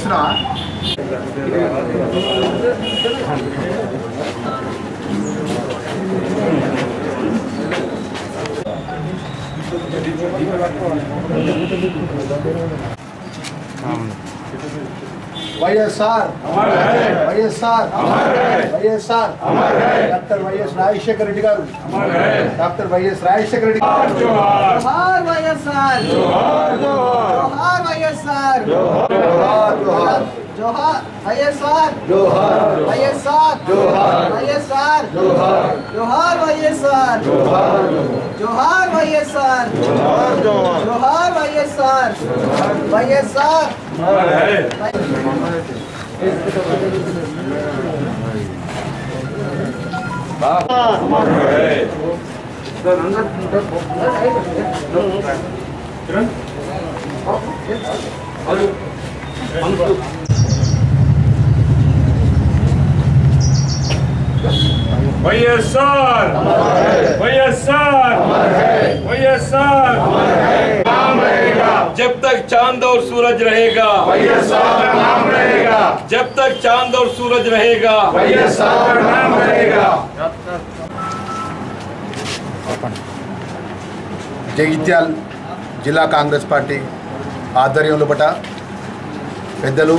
చేస్తున్నావా YSR YSR YSR doctor YS Rajasekhara Reddy గారు doctor YS Rajasekhara Reddy గారు జోహార్ వైఎస్ఆర్ జోహార్ వైఎస్ఆర్ జోహార్ జోహార్ జోహార్ వైఎస్ఆర్ జోహార్ వైఎస్ఆర్ జోహార్ వైఎస్ఆర్ జోహార్ జోహార్ వైఎస్ఆర్ జోహార్ వైఎస్ఆర్ జోహార్ YSR YSR YSR YSR YSR जब तक चांद और सूरज रहेगा వైఎస్ఆర్ నామ్ रहेगा जब तक चांद और सूरज रहेगा వైఎస్ఆర్ నామ్ रहेगा జగిత్యాల్ జిల్లా కాంగ్రెస్ పార్టీ ఆధ్వర్యంలో పట పెద్దలు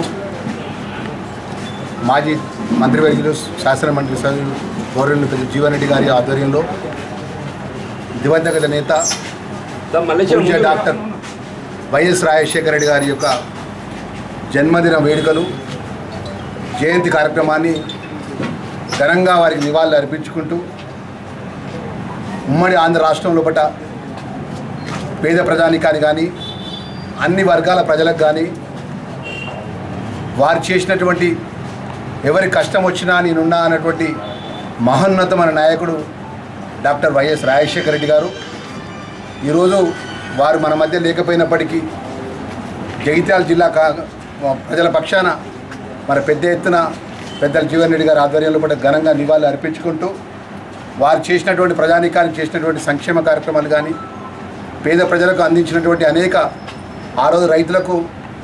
మాజీ మంత్రివర్యులు శాసనమండలి సభ్యులు గౌరవ పెద్ద జీవన్ రెడ్డి గారి ఆధ్వర్యంలో దివంగత నేత పూజ్య డాక్టర్ వైఎస్ రాజశేఖర రెడ్డి గారి యొక్క జన్మదిన వేడుకలు జయంతి కార్యక్రమాన్ని ఘనంగా వారికి నివాళులు అర్పించుకుంటూ ఉమ్మడి ఆంధ్ర రాష్ట్రంలో పట పేద ప్రజానికాని కానీ అన్ని వర్గాల ప్రజలకు కానీ వారు చేసినటువంటి ఎవరి కష్టం వచ్చినా నేనున్నా అన్నటువంటి మహోన్నతమైన నాయకుడు డాక్టర్ వైఎస్ రాజశేఖర రెడ్డి గారు ఈరోజు వారు మన మధ్య లేకపోయినప్పటికీ జగిత్యాల జిల్లా కా ప్రజల పక్షాన మన పెద్ద ఎత్తున పెద్దల జీవన్ రెడ్డి గారి ఆధ్వర్యంలో కూడా ఘనంగా నివాళులు అర్పించుకుంటూ వారు చేసినటువంటి ప్రజానీకానికి చేసినటువంటి సంక్షేమ కార్యక్రమాలు కానీ పేద ప్రజలకు అందించినటువంటి అనేక ఆ రోజు రైతులకు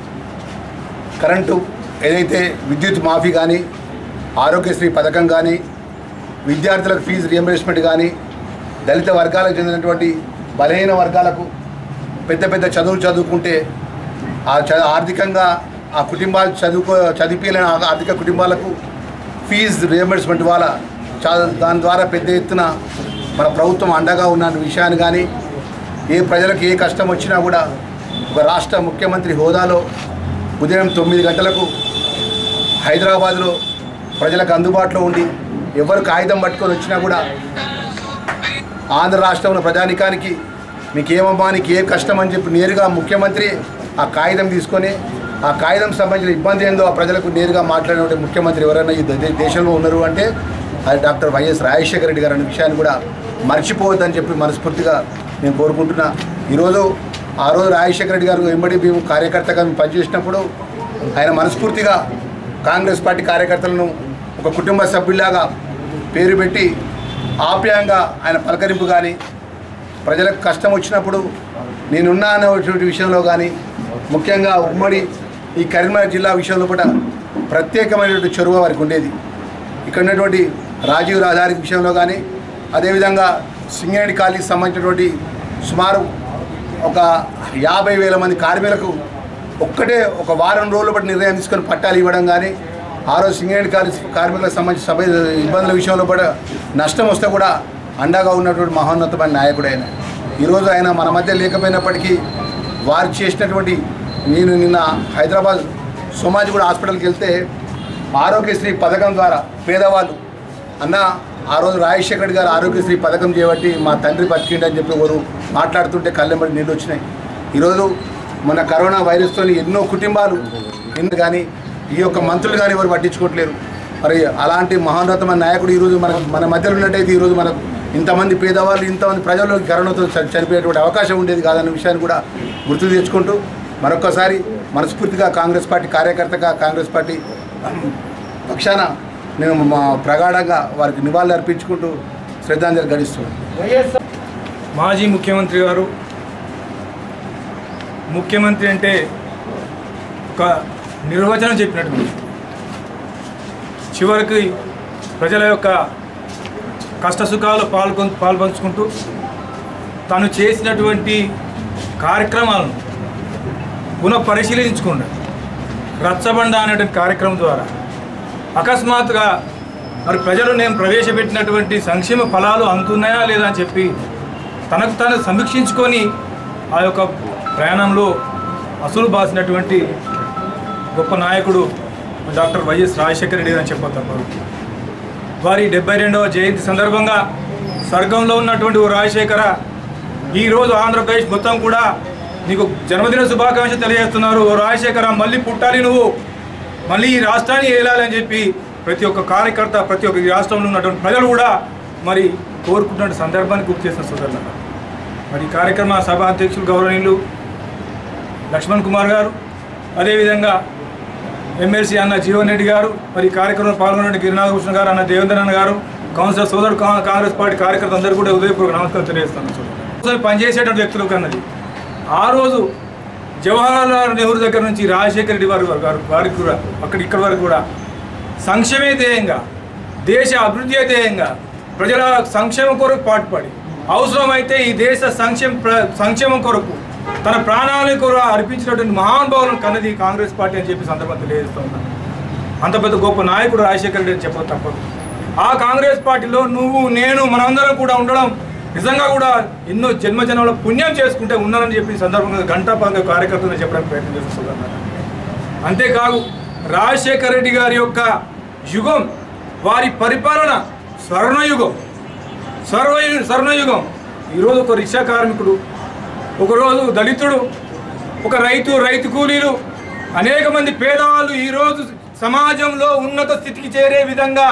కరెంటు ఏదైతే విద్యుత్ మాఫీ కానీ ఆరోగ్యశ్రీ పథకం కానీ విద్యార్థులకు ఫీజు రియంబర్స్మెంట్ కానీ దళిత వర్గాలకు చెందినటువంటి బలహీన వర్గాలకు పెద్ద పెద్ద చదువులు చదువుకుంటే ఆ చ ఆర్థికంగా ఆ కుటుంబాలు చదువుకో చదివిలేని ఆ ఆర్థిక కుటుంబాలకు ఫీజు రియంబర్స్మెంట్ వల్ల చా దాని ద్వారా పెద్ద ఎత్తున మన ప్రభుత్వం అండగా ఉన్న విషయాన్ని కానీ ఏ ప్రజలకు ఏ కష్టం వచ్చినా కూడా ఒక రాష్ట్ర ముఖ్యమంత్రి హోదాలో ఉదయం తొమ్మిది గంటలకు హైదరాబాద్లో ప్రజలకు అందుబాటులో ఉండి ఎవరు కాగితం పట్టుకొని వచ్చినా కూడా ఆంధ్ర రాష్ట్రంలో ప్రజానికానికి మీకు ఏమమ్మా నీకు ఏ కష్టం అని చెప్పి నేరుగా ముఖ్యమంత్రి ఆ కాగితం తీసుకొని ఆ కాగితం సంబంధించిన ఇబ్బంది ఏందో ఆ ప్రజలకు నేరుగా మాట్లాడిన ముఖ్యమంత్రి ఎవరైనా ఈ దే- దేశంలో ఉన్నారు అంటే అది డాక్టర్ వైఎస్ రాజశేఖర రెడ్డి గారు అనే విషయాన్ని కూడా మర్చిపోవద్దని చెప్పి మనస్ఫూర్తిగా నేను కోరుకుంటున్నా ఈరోజు ఆ రోజు రాజశేఖర రెడ్డి గారు వెంబడి మేము కార్యకర్తగా మేము పనిచేసినప్పుడు ఆయన మనస్ఫూర్తిగా కాంగ్రెస్ పార్టీ కార్యకర్తలను ఒక కుటుంబ సభ్యుల్లాగా పేరు పెట్టి ఆప్యాయంగా ఆయన పలకరింపు కానీ ప్రజలకు కష్టం వచ్చినప్పుడు నేనున్నా అనేటువంటి విషయంలో కానీ ముఖ్యంగా ఉమ్మడి ఈ కరీంనగర్ జిల్లా విషయంలో కూడా ప్రత్యేకమైనటువంటి చొరవ వారికి ఉండేది ఇక్కడ ఉన్నటువంటి రాజీవ్ రహదారి విషయంలో కానీ అదేవిధంగా సింగరేణి కాలనీకి సంబంధించినటువంటి సుమారు ఒక యాభై వేల మంది కార్మికులకు ఒక్కటే ఒక వారం రోజుల బట్టి నిర్ణయం తీసుకొని పట్టాలు ఇవ్వడం కానీ ఆ రోజు సింగరేణి కార్మి కార్మికులకు సంబంధించిన సభ ఇబ్బందుల విషయంలో కూడా నష్టం వస్తే కూడా అండగా ఉన్నటువంటి మహోన్నతమైన నాయకుడు ఆయన ఈరోజు ఆయన మన మధ్య లేకపోయినప్పటికీ వారు చేసినటువంటి నేను నిన్న హైదరాబాద్ సోమాజిగూడ హాస్పిటల్కి వెళ్తే ఆరోగ్యశ్రీ పథకం ద్వారా పేదవాళ్ళు అన్న ఆ రోజు రాజశేఖర్ రెడ్డి గారు ఆరోగ్యశ్రీ పథకం చేయబట్టి మా తండ్రి బతికిండి అని చెప్పి ఎవరు మాట్లాడుతుంటే కళ్ళెంబడి నీళ్ళు వచ్చినాయి ఈరోజు మన కరోనా వైరస్తో ఎన్నో కుటుంబాలు ఎన్ని కానీ ఈ యొక్క మంత్రులు కానీ ఎవరు పట్టించుకోవట్లేరు మరి అలాంటి మహోన్నతమైన నాయకుడు ఈరోజు మన మన మధ్యలో ఉన్నట్టయితే ఈరోజు మనకు ఇంతమంది పేదవాళ్ళు ఇంతమంది ప్రజలు కరోనాతో చ- చనిపోయేటువంటి అవకాశం ఉండేది కాదన్న విషయాన్ని కూడా గుర్తు తెచ్చుకుంటూ మరొక్కసారి మనస్ఫూర్తిగా కాంగ్రెస్ పార్టీ కార్యకర్తగా కాంగ్రెస్ పార్టీ పక్షాన నేను మా ప్రగాఢంగా వారికి నివాళులు అర్పించుకుంటూ శ్రద్ధాంజలి గడిస్తున్నాను మాజీ ముఖ్యమంత్రి గారు ముఖ్యమంత్రి అంటే ఒక నిర్వచనం చెప్పినట్టు చివరికి ప్రజల యొక్క కష్టసుఖాలు పాల్గొ పాల్పంచుకుంటూ తను చేసినటువంటి కార్యక్రమాలను పునః పరిశీలించకుండా రచ్చబండ అనేటువంటి కార్యక్రమం ద్వారా అకస్మాత్తుగా మరి ప్రజలు నేను ప్రవేశపెట్టినటువంటి సంక్షేమ ఫలాలు అందుతున్నాయా లేదా అని చెప్పి తనకు తాను సమీక్షించుకొని ఆ యొక్క ప్రయాణంలో అసలు బాసినటువంటి గొప్ప నాయకుడు డాక్టర్ వైఎస్ రాజశేఖర రెడ్డి అని చెప్ప తప్పదు వారి డెబ్బై రెండవ జయంతి సందర్భంగా స్వర్గంలో ఉన్నటువంటి ఓ రాజశేఖర ఈరోజు ఆంధ్రప్రదేశ్ మొత్తం కూడా నీకు జన్మదిన శుభాకాంక్షలు తెలియజేస్తున్నారు ఓ రాజశేఖర మళ్ళీ పుట్టాలి నువ్వు మళ్ళీ ఈ రాష్ట్రాన్ని ఏలాలి అని చెప్పి ప్రతి ఒక్క కార్యకర్త ప్రతి ఒక్క ఈ రాష్ట్రంలో ఉన్నటువంటి ప్రజలు కూడా మరి కోరుకుంటున్న సందర్భాన్ని గుర్తు చేసిన సోదరులు మరి ఈ కార్యక్రమ సభ అధ్యక్షులు గౌరవనీయులు లక్ష్మణ్ కుమార్ గారు అదేవిధంగా ఎమ్మెల్సీ అన్న జీవన్ రెడ్డి గారు మరి ఈ కార్యక్రమంలో పాల్గొన్న గిరినాథకృష్ణ గారు అన్న దేవేంద్ర అన్న గారు కౌన్సిలర్ సోదరు కా- కాంగ్రెస్ పార్టీ కార్యకర్త అందరూ కూడా ఉదయపూర్వక నమస్కారం తెలియజేస్తాను సోదరు పనిచేసేటువంటి వ్యక్తులకు అన్నది ఆ రోజు జవహర్లాల్ నెహ్రూ దగ్గర నుంచి రాజశేఖర రెడ్డి వారి వారు వారికి కూడా అక్కడ ఇక్కడ వరకు కూడా సంక్షేమే ధ్యేయంగా దేశ అభివృద్ధి ధ్యేయంగా ప్రజల సంక్షేమం కొరకు పాటుపడి అవసరమైతే ఈ దేశ సంక్షేమ ప్ర- సంక్షేమం కొరకు తన ప్రాణాలను కూడా అర్పించినటువంటి మహానుభావులను కన్నది కాంగ్రెస్ పార్టీ అని చెప్పి సందర్భంగా తెలియజేస్తూ ఉన్నాను అంత పెద్ద గొప్ప నాయకుడు రాజశేఖర రెడ్డి అని చెప్పదు తప్పదు ఆ కాంగ్రెస్ పార్టీలో నువ్వు నేను మనందరం కూడా ఉండడం నిజంగా కూడా ఎన్నో జన్మ జన్మల పుణ్యం చేసుకుంటే ఉన్నారని చెప్పి ఈ సందర్భంగా గంటాపంగా కార్యకర్తలు చెప్పడానికి ప్రయత్నం చేస్తున్నాను అంతేకాదు రాజశేఖర రెడ్డి గారి యొక్క యుగం వారి పరిపాలన స్వర్ణయుగం స్వర్ణ స్వర్ణయుగం ఈరోజు ఒక రిక్షా కార్మికుడు ఒకరోజు దళితుడు ఒక రైతు రైతు కూలీలు అనేక మంది పేదవాళ్ళు ఈరోజు సమాజంలో ఉన్నత స్థితికి చేరే విధంగా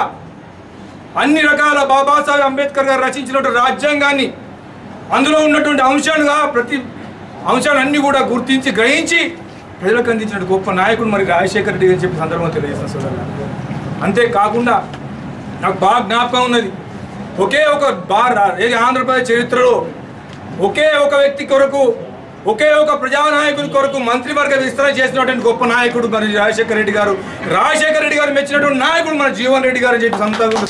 అన్ని రకాల బాబాసాహెబ్ అంబేద్కర్ గారు రచించినటువంటి రాజ్యాంగాన్ని అందులో ఉన్నటువంటి అంశాలుగా ప్రతి అంశాలన్నీ కూడా గుర్తించి గ్రహించి ప్రజలకు అందించిన గొప్ప నాయకుడు మరి రాజశేఖర రెడ్డి అని చెప్పి సందర్భంగా తెలియజేస్తాను సోదరులారా. అంతేకాకుండా నాకు బాగా జ్ఞాపకం ఉన్నది ఒకే ఒక బార్ ఏది ఆంధ్రప్రదేశ్ చరిత్రలో ఒకే ఒక వ్యక్తి కొరకు ఒకే ఒక ప్రజానాయకుడి కొరకు మంత్రివర్గ విస్తరణ చేసినటువంటి గొప్ప నాయకుడు మరి రాజశేఖర రెడ్డి గారు రాజశేఖర రెడ్డి గారు మెచ్చినటువంటి నాయకుడు మన జీవన్ రెడ్డి గారు అని చెప్పి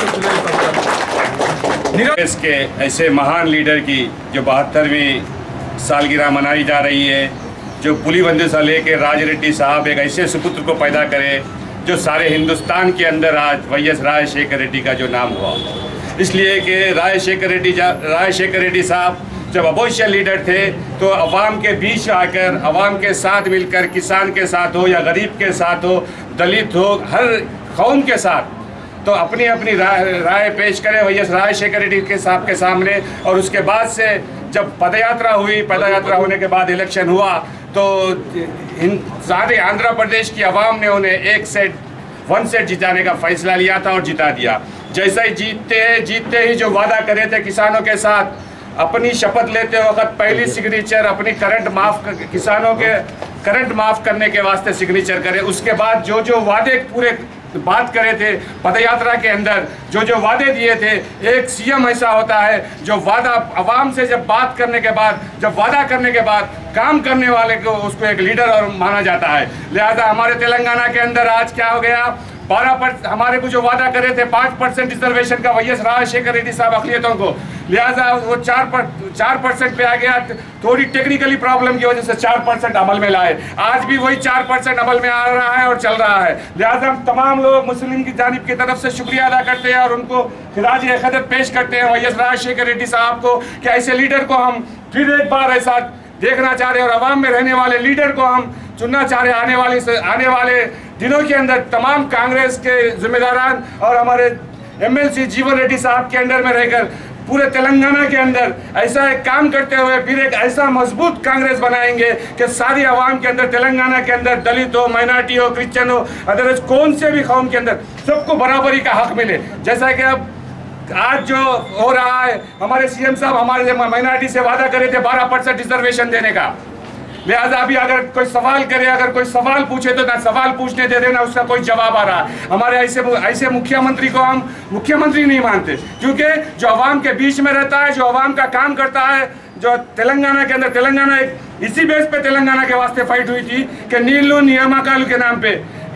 సంతానం कांग्रेस के ऐसे महान लीडर की जो बहत्तरवीं सालगिरह मनाई जा रही है जो पुलीबंदी से लेके राज रेड्डी साहब एक ऐसे सुपुत्र को पैदा करे जो सारे हिंदुस्तान के अंदर आज वाई एस राजशेखर रेड्डी का जो नाम हुआ इसलिए कि राजशेखर रेड्डी जा- राजशेखर रेड्डी साहब जब अपोजिशन लीडर थे तो अवाम के बीच आकर अवाम के साथ मिलकर किसान के साथ हो या गरीब के साथ हो दलित हो हर कौम के साथ तो अपनी अपनी राय राय पेश करें वही राजशेखर रेड्डी के साहब के सामने और उसके बाद से जब पदयात्रा हुई पदयात्रा होने के बाद इलेक्शन हुआ तो इन सारे आंध्र प्रदेश की आवाम ने उन्हें एक सेट वन सेट जिताने का फैसला लिया था और जिता दिया जैसा ही जीतते हैं जीतते ही जो वादा करे थे किसानों के साथ अपनी शपथ लेते वक्त पहली सिग्नेचर अपनी करंट माफ कर- किसानों के करंट माफ करने के वास्ते सिग्नेचर करे उसके बाद जो जो वादे पूरे बात करे थे पदयात्रा के अंदर जो जो वादे दिए थे एक सीएम ऐसा होता है जो वादा आवाम से जब बात करने के बाद जब वादा करने के बाद काम करने वाले को उसको एक लीडर और माना जाता है लिहाजा हमारे तेलंगाना के अंदर आज क्या हो गया बारह पर हमारे को जो वादा करे थे पाँच परसेंट रिजर्वेशन का वही राजशेखर रेड्डी साहब अखिलियतों को लिहाजा वो चार पर चार परसेंट पे आ गया थोड़ी टेक्निकली प्रॉब्लम की वजह से चार परसेंट अमल में लाए आज भी वही चार परसेंट अमल में आ रहा है और चल रहा है लिहाजा हम तमाम लोग मुस्लिम की जानिब की तरफ से शुक्रिया अदा करते हैं और उनको खिराज अकदर पेश करते हैं वही राजशेखर रेड्डी साहब को कि ऐसे लीडर को हम फिर एक बार ऐसा देखना चाह रहे हैं और आवाम में रहने वाले लीडर को हम चुनना चाह रहे हैं आने वाले से आने वाले दिनों के अंदर तमाम कांग्रेस के जिम्मेदारान और हमारे एमएलसी जीवन रेड्डी साहब के अंडर में रहकर पूरे तेलंगाना के अंदर ऐसा एक काम करते हुए फिर एक ऐसा मजबूत कांग्रेस बनाएंगे कि सारी आवाम के अंदर तेलंगाना के अंदर दलित हो माइनॉरिटी हो क्रिश्चियन हो अदरवाइज कौन से भी कौम के अंदर सबको बराबरी का हक मिले जैसा कि अब आज जो हो रहा है हमारे सीएम साहब हमारे माइनॉरिटी से वादा करे थे 12 परसेंट रिजर्वेशन देने का लिहाजा अभी अगर कोई सवाल करे अगर कोई सवाल पूछे तो ना सवाल पूछने दे देना उसका कोई जवाब आ रहा है हमारे ऐसे ऐसे मुख्यमंत्री को हम मुख्यमंत्री नहीं मानते क्योंकि जो आवाम के बीच में रहता है जो आवाम का काम करता है जो तेलंगाना के अंदर तेलंगाना एक इसी बेस पे तेलंगाना के वास्ते फाइट हुई थी कि नीलू नियामकालू के नाम पे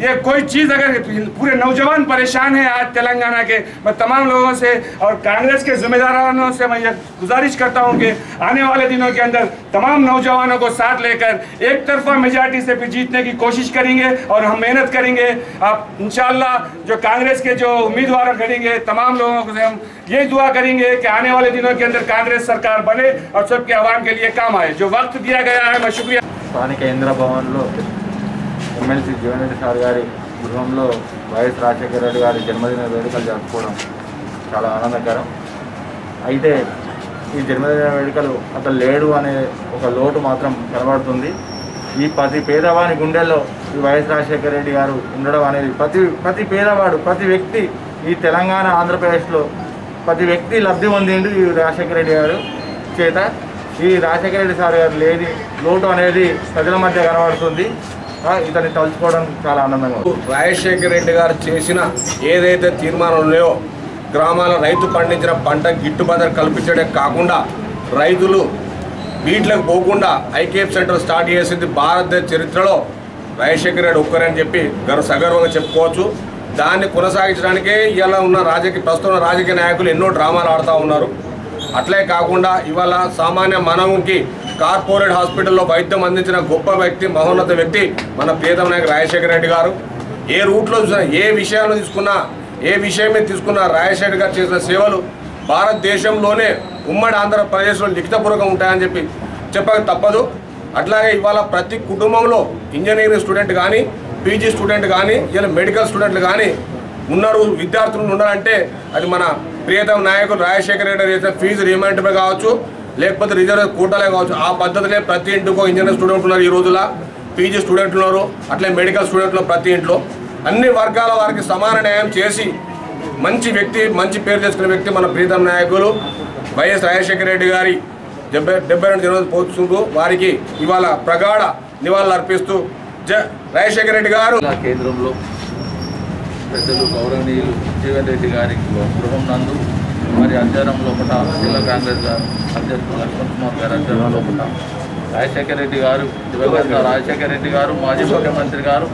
ये कोई चीज़ अगर पूरे नौजवान परेशान हैं आज तेलंगाना के मैं तमाम लोगों से और कांग्रेस के जिम्मेदारों से मैं ये गुजारिश करता हूँ कि आने वाले दिनों के अंदर तमाम नौजवानों को साथ लेकर एक तरफा मेजॉरिटी से भी जीतने की कोशिश करेंगे और हम मेहनत करेंगे आप इंशाल्लाह जो कांग्रेस के जो उम्मीदवार खड़ेंगे तमाम लोगों से हम यही दुआ करेंगे कि आने वाले दिनों के अंदर कांग्रेस सरकार बने और सबके आवाम के लिए काम आए जो वक्त दिया गया है मैं शुक्रिया స్థానిక ఇంద్ర భవన్లో ఎమ్మెల్సీ జీవనరెడ్డి సార్ గారి గృహంలో వైఎస్ రాజశేఖర రెడ్డి గారి జన్మదిన వేడుకలు జరుపుకోవడం చాలా ఆనందకరం అయితే ఈ జన్మదిన వేడుకలు అతను లేడు అనే ఒక లోటు మాత్రం కనబడుతుంది ఈ ప్రతి పేదవాని గుండెల్లో ఈ వైఎస్ రాజశేఖర రెడ్డి గారు ఉండడం అనేది ప్రతి ప్రతి పేదవాడు ప్రతి వ్యక్తి ఈ తెలంగాణ ఆంధ్రప్రదేశ్లో ప్రతి వ్యక్తి లబ్ధి పొందిండు ఈ రాజశేఖర రెడ్డి గారు చేత ఈ రాజశేఖర రెడ్డి సార్ గారు లేని లోటు అనేది ప్రజల మధ్య కనబడుతుంది ఆ, ఇతన్ని తలుచుకోవడం చాలా ఆనందంగా ఉంది రాజశేఖర రెడ్డి గారు చేసిన ఏదైతే తీర్మానాలు ఉన్నాయో గ్రామాల రైతు పండించిన పంట గిట్టుబాటు కల్పించడే కాకుండా రైతులు వీటిలకు పోకుండా ఐకేఎఫ్ సెంటర్ స్టార్ట్ చేసింది భారతదేశ చరిత్రలో రాజశేఖర రెడ్డి ఒక్కరని చెప్పి గర్వ సగర్వంగా చెప్పుకోవచ్చు దాన్ని కొనసాగించడానికే ఇవాళ ఉన్న రాజకీయ ప్రస్తుతం ఉన్న రాజకీయ నాయకులు ఎన్నో డ్రామాలు ఆడుతూ ఉన్నారు అట్లే కాకుండా ఇవాళ సామాన్య మానవునికి కార్పొరేట్ హాస్పిటల్లో వైద్యం అందించిన గొప్ప వ్యక్తి మహోన్నత వ్యక్తి మన ప్రియతమ నాయకు రాజశేఖర రెడ్డి గారు ఏ రూట్లో చూసినా ఏ విషయాలను తీసుకున్నా ఏ విషయం మీద తీసుకున్నా రాజశేఖర్ గారు చేసిన సేవలు భారతదేశంలోనే ఉమ్మడి ఆంధ్రప్రదేశ్లో లిఖితపూర్వకం ఉంటాయని చెప్పి చెప్పక తప్పదు అట్లాగే ఇవాళ ప్రతి కుటుంబంలో ఇంజనీరింగ్ స్టూడెంట్ కానీ పీజీ స్టూడెంట్ కానీ ఇలా మెడికల్ స్టూడెంట్లు కానీ ఉన్నారు విద్యార్థులు ఉన్నారంటే అది మన ప్రియతమ నాయకుడు రాజశేఖర రెడ్డి చేసిన ఫీజు రీమెంట్మే కావచ్చు లేకపోతే రిజర్వ్ కోటాలే కావచ్చు ఆ పద్ధతిలో ప్రతి ఇంటికో ఇంజనీర్ స్టూడెంట్ ఉన్నారు ఈ రోజులా పీజీ స్టూడెంట్లు ఉన్నారు అట్లే మెడికల్ స్టూడెంట్లు ప్రతి ఇంట్లో అన్ని వర్గాల వారికి సమాన న్యాయం చేసి మంచి వ్యక్తి మంచి పేరు తెచ్చుకున్న వ్యక్తి మన ప్రీతం నాయకులు వైఎస్ రాజశేఖర రెడ్డి గారి డెబ్బై డెబ్బై రెండు జనవరి పోతుంటూ వారికి ఇవాళ ప్రగాఢ నివాళులు అర్పిస్తూ జ రాజశేఖర రెడ్డి గారు జిల్లా కేంద్రంలో పెద్దలు గౌరవనీయులు జీవన్ రెడ్డి గారి గృహం నందు మరి అధ్యయనం లోపల జిల్లా కాంగ్రెస్ గారు అధ్యక్షుడు లక్ష్మణ్ కుమార్ గారి అధ్యయనం లోపల రాజశేఖర రెడ్డి గారు దివంగత రాజశేఖర రెడ్డి గారు మాజీ ముఖ్యమంత్రి గారు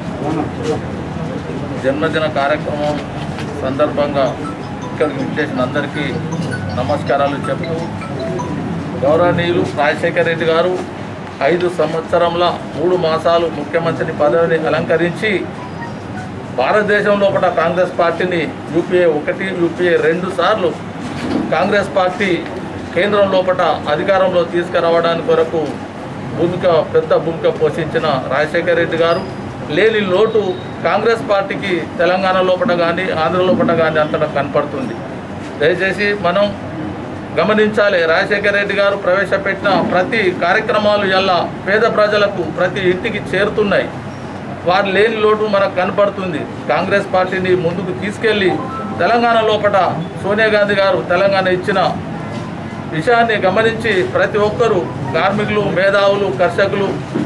జన్మదిన కార్యక్రమం సందర్భంగా ఇక్కడికి విచ్చేసిన అందరికీ నమస్కారాలు చెప్తూ గౌరవనీయులు రాజశేఖర రెడ్డి గారు ఐదు సంవత్సరంల మూడు మాసాలు ముఖ్యమంత్రి పదవిని అలంకరించి భారతదేశం లోపల కాంగ్రెస్ పార్టీని యూపీఏ ఒకటి యూపీఏ రెండు సార్లు కాంగ్రెస్ పార్టీ కేంద్రం లోపల అధికారంలో తీసుకురావడానికి కొరకు భూమిక పెద్ద భూమిక పోషించిన రాజశేఖర రెడ్డి గారు లేని లోటు కాంగ్రెస్ పార్టీకి తెలంగాణ లోపల కానీ ఆంధ్ర లోపల కానీ అంతటా కనపడుతుంది దయచేసి మనం గమనించాలి రాజశేఖర రెడ్డి గారు ప్రవేశపెట్టిన ప్రతి కార్యక్రమాలు ఎలా పేద ప్రజలకు ప్రతి ఇంటికి చేరుతున్నాయి వారు లేని లోటు మనకు కనపడుతుంది కాంగ్రెస్ పార్టీని ముందుకు తీసుకెళ్ళి తెలంగాణ లోపల సోనియా గాంధీ గారు తెలంగాణ ఇచ్చిన విషయాన్ని గమనించి ప్రతి ఒక్కరూ కార్మికులు మేధావులు కర్షకులు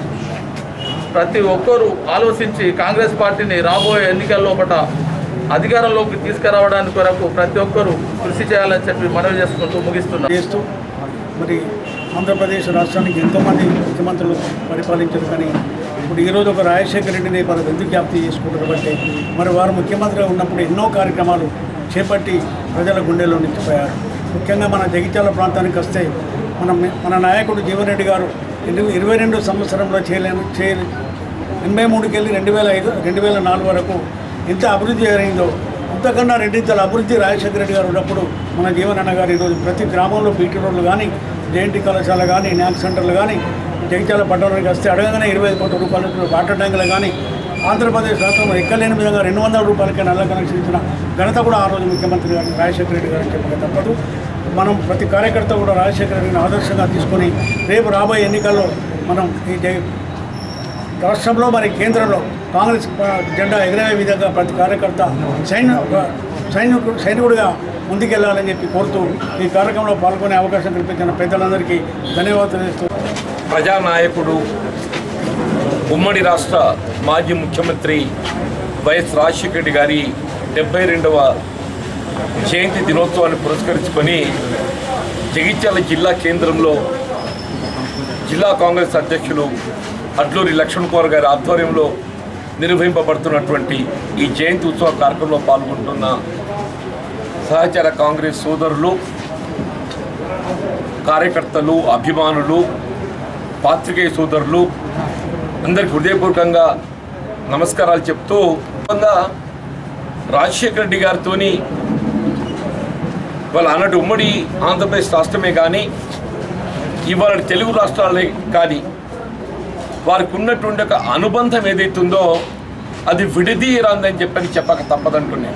ప్రతి ఒక్కరూ ఆలోచించి కాంగ్రెస్ పార్టీని రాబోయే ఎన్నికల లోపల అధికారంలోకి తీసుకురావడానికి కొరకు ప్రతి ఒక్కరూ కృషి చేయాలని చెప్పి మనవి చేసుకుంటూ ముగిస్తున్నాం చేస్తూ మరి ఆంధ్రప్రదేశ్ రాష్ట్రానికి ఎంతోమంది ముఖ్యమంత్రులు పరిపాలించారు కానీ ఇప్పుడు ఈరోజు ఒక రాజశేఖర రెడ్డిని మనం ఎందుకు జ్ఞాప్తి చేసుకుంటారు బట్టి మరి వారు ముఖ్యమంత్రిగా ఉన్నప్పుడు ఎన్నో కార్యక్రమాలు చేపట్టి ప్రజల గుండెల్లో నిలిచిపోయారు ముఖ్యంగా మన జగిత్యాల ప్రాంతానికి వస్తే మన మన నాయకుడు జీవన్ రెడ్డి గారు ఇరవై ఇరవై రెండు సంవత్సరంలో చేయలేము చేయ ఎనభై మూడుకి వెళ్ళి రెండు వేల ఐదు రెండు వేల నాలుగు వరకు ఎంత అభివృద్ధి జరిగిందో అంతకన్నా రెండింతల అభివృద్ధి రాజశేఖర రెడ్డి గారు ఉన్నప్పుడు మన జీవనన్న గారు ఈరోజు ప్రతి గ్రామంలో బీటీ రోడ్లు కానీ జేఎన్టీ కళాశాల కానీ న్యాక్ సెంటర్లు కానీ జగిత్యాల పట్టణానికి వస్తే అడగగానే ఇరవై ఐదు కోట్ల రూపాయలు వాటర్ ట్యాంకులు కానీ ఆంధ్రప్రదేశ్ రాష్ట్రంలో ఎక్కలేని విధంగా రెండు వందల రూపాయలకే నల్ల కనెక్షన్ ఇచ్చిన ఘనత కూడా ఆ రోజు ముఖ్యమంత్రి గారు రాజశేఖర రెడ్డి గారు చెప్పక తప్పదు మనం ప్రతి కార్యకర్త కూడా రాజశేఖర రెడ్డిని ఆదర్శంగా తీసుకొని రేపు రాబోయే ఎన్నికల్లో మనం ఈ జై- రాష్ట్రంలో మరి కేంద్రంలో కాంగ్రెస్ ప- జెండా ఎగరే విధంగా ప్రతి కార్యకర్త సైన్య ఒక సైనికుడు సైనికుడిగా ముందుకెళ్లాలని చెప్పి కోరుతూ ఈ కార్యక్రమంలో పాల్గొనే అవకాశం కల్పించిన పెద్దలందరికీ ధన్యవాదాలు తెలుస్తూ ప్రజానాయకుడు ఉమ్మడి రాష్ట్ర మాజీ ముఖ్యమంత్రి వైఎస్ రాజశేఖర రెడ్డి గారి డెబ్బై రెండవ జయంతి దినోత్సవాన్ని పురస్కరించుకొని జగిత్యాల జిల్లా కేంద్రంలో జిల్లా కాంగ్రెస్ అధ్యక్షులు అడ్లూరి లక్ష్మణ్ కుమార్ గారి ఆధ్వర్యంలో నిర్వహింపబడుతున్నటువంటి ఈ జయంతి ఉత్సవ కార్యక్రమంలో పాల్గొంటున్న సహచర కాంగ్రెస్ సోదరులు కార్యకర్తలు అభిమానులు పాత్రికేయ సోదరులు అందరికి హృదయపూర్వకంగా నమస్కారాలు చెప్తూ ముఖ్యంగా రాజశేఖర రెడ్డి గారితోని వాళ్ళ అన్నటి ఉమ్మడి ఆంధ్రప్రదేశ్ రాష్ట్రమే కానీ ఇవాళ తెలుగు రాష్ట్రాలే కానీ వారికి ఉన్నటువంటి ఒక అనుబంధం ఏదైతుందో అది విడదీయరాందని చెప్పని చెప్పక తప్పదంటున్నాను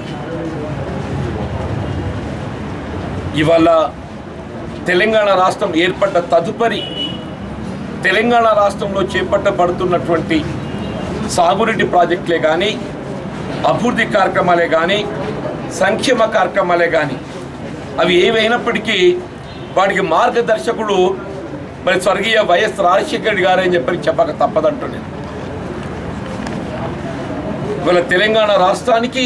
ఇవాళ తెలంగాణ రాష్ట్రం ఏర్పడ్డ తదుపరి తెలంగాణ రాష్ట్రంలో చేపట్టబడుతున్నటువంటి సాగునీటి ప్రాజెక్టులే కానీ అభివృద్ధి కార్యక్రమాలే కానీ సంక్షేమ కార్యక్రమాలే కానీ అవి ఏవైనప్పటికీ వాటికి మార్గదర్శకుడు మరి స్వర్గీయ వైఎస్ రాజశేఖర రెడ్డి గారు అని చెప్పి చెప్పక తప్పదంటున్నాను ఇవాళ తెలంగాణ రాష్ట్రానికి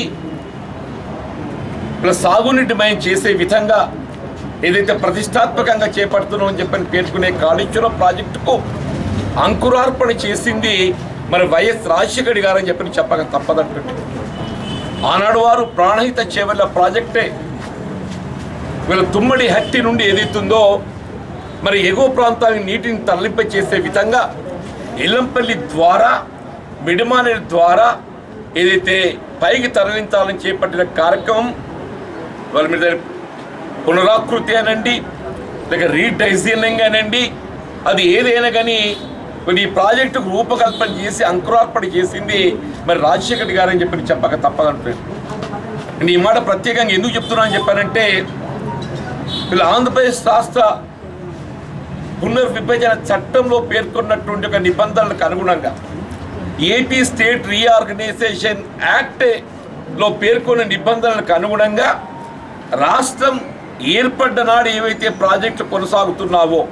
ఇలా సాగునీటి మయం చేసే విధంగా ఏదైతే ప్రతిష్టాత్మకంగా చేపడుతున్నామని చెప్పని పేర్కొనే కాళేశ్వరం ప్రాజెక్టుకు అంకురార్పణ చేసింది మరి వైఎస్ రాజశేఖర రెడ్డి గారని చెప్పని చెప్పక తప్పదంటుంది ఆనాడు వారు ప్రాణహిత చేవల్ల ప్రాజెక్టే వీళ్ళ తుమ్మడి హట్టి నుండి ఏదైతుందో మరి ఎగువ ప్రాంతానికి నీటిని తరలింప చేసే విధంగా ఎల్లంపల్లి ద్వారా మిడిమానేరు ద్వారా ఏదైతే పైకి తరలించాలని చేపట్టిన కార్యక్రమం వాళ్ళ మీద పునరాకృతి అనండి లేక రీడైజినింగ్ అనండి అది ఏదైనా కానీ మరి ఈ ప్రాజెక్టుకు రూపకల్పన చేసి అంకురార్పణ చేసింది మరి రాజశేఖర్ రెడ్డి గారని చెప్పి చెప్పక తప్పదంటున్నాను నేను ఈ మాట ప్రత్యేకంగా ఎందుకు చెప్తున్నానని చెప్పానంటే వీళ్ళు ఆంధ్రప్రదేశ్ రాష్ట్ర పునర్విభజన చట్టంలో పేర్కొన్నటువంటి ఒక నిబంధనలకు అనుగుణంగా ఏపీ స్టేట్ రీఆర్గనైజేషన్ యాక్ట్ లో పేర్కొన్న నిబంధనలకు అనుగుణంగా రాష్ట్రం ఏర్పడ్డ నాడు ఏవైతే ప్రాజెక్టులు కొనసాగుతున్నావో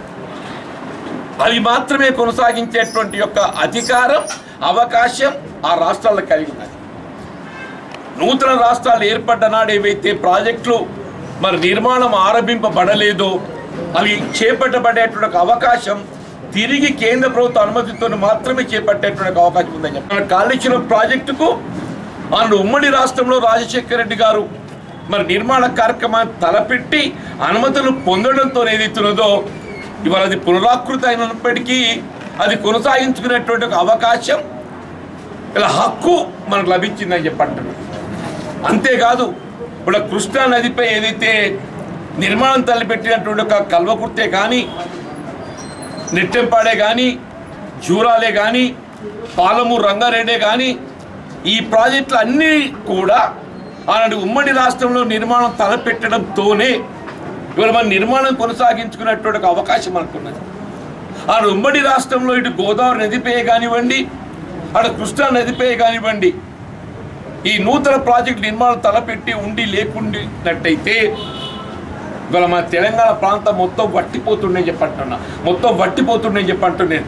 అవి మాత్రమే కొనసాగించేటువంటి యొక్క అధికారం అవకాశం ఆ రాష్ట్రాలకు కలిగి ఉన్నది నూతన రాష్ట్రాలు ఏర్పడ్డ నాడు ఏవైతే ప్రాజెక్టులు మరి నిర్మాణం ఆరంభింపబడలేదో అవి చేపట్టబడేటువంటి ఒక అవకాశం తిరిగి కేంద్ర ప్రభుత్వ అనుమతితో మాత్రమే చేపట్టేటువంటి ఒక అవకాశం ఉందని చెప్పారు కాళేశ్వరం ప్రాజెక్టుకు ఆనాడు ఉమ్మడి రాష్ట్రంలో రాజశేఖర రెడ్డి గారు మరి నిర్మాణ కార్యక్రమాన్ని తలపెట్టి అనుమతులు పొందడంతో ఏదైతున్నదో ఇవాళ అది పునరాకృతి అయినప్పటికీ అది కొనసాగించుకునేటువంటి ఒక అవకాశం ఇలా హక్కు మనకు లభించిందని చెప్పంటున్నారు అంతేకాదు ఇప్పుడు కృష్ణా నదిపై ఏదైతే నిర్మాణం తలపెట్టినటువంటి ఒక కల్వకుర్తే కానీ నెట్టెంపాడే కానీ జూరాలే కానీ పాలమూరు రంగారెడ్డే కానీ ఈ ప్రాజెక్టులు అన్నీ కూడా ఆనాడు ఉమ్మడి రాష్ట్రంలో నిర్మాణం తలపెట్టడంతోనే ఇవాళ మన నిర్మాణం కొనసాగించుకునేటువంటి ఒక అవకాశం అనుకున్నది ఆడ ఉమ్మడి రాష్ట్రంలో ఇటు గోదావరి నదిపై కానివ్వండి ఆడ కృష్ణా నదిపై కానివ్వండి ఈ నూతన ప్రాజెక్టు నిర్మాణం తలపెట్టి ఉండి లేకుండినట్టయితే ఇవాళ మన తెలంగాణ ప్రాంతం మొత్తం వట్టిపోతుండే చెప్పంటున్నా మొత్తం వట్టిపోతుండే చెప్పంటున్నాను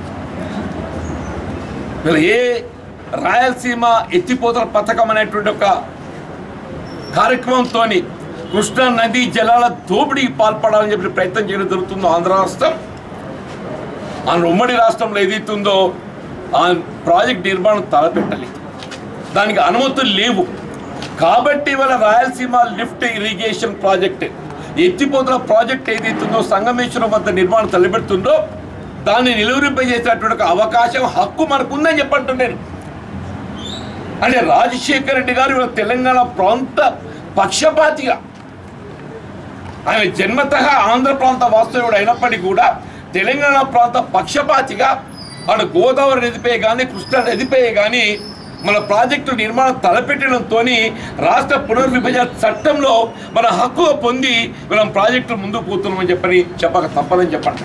ఇవాళ ఏ రాయలసీమ ఎత్తిపోతల పథకం అనేటువంటి ఒక కార్యక్రమంతో కృష్ణా నదీ జలాల దోపిడీకి పాల్పడాలని చెప్పి ప్రయత్నం చేయడం జరుగుతుందో ఆంధ్ర రాష్ట్రం ఆ ఉమ్మడి రాష్ట్రంలో ఏదైతుందో ఆ ప్రాజెక్ట్ నిర్మాణం తలపెట్టలేదు దానికి అనుమతులు లేవు కాబట్టి ఇవాళ రాయలసీమ లిఫ్ట్ ఇరిగేషన్ ప్రాజెక్ట్ ఎత్తిపోతున్న ప్రాజెక్ట్ ఏదైతుందో సంగమేశ్వరం వద్ద నిర్మాణం తలపెడుతుందో దాన్ని నిలువరింపజేసేటువంటి ఒక అవకాశం హక్కు మనకు ఉందని చెప్పంటున్నాను అంటే రాజశేఖర రెడ్డి గారు ఇవాళ తెలంగాణ ప్రాంత పక్షపాతిగా ఆయన జన్మత ఆంధ్ర ప్రాంత వాస్తవుడు అయినప్పటికీ కూడా తెలంగాణ ప్రాంత పక్షపాతిగా ఆడ గోదావరి నదిపై కానీ కృష్ణా నదిపై కానీ మన ప్రాజెక్టు నిర్మాణం తలపెట్టడంతో రాష్ట్ర పునర్విభజన చట్టంలో మన హక్కు పొంది మనం ప్రాజెక్టులు ముందుకు పోతున్నామని చెప్పని చెప్పక తప్పదని చెప్పండి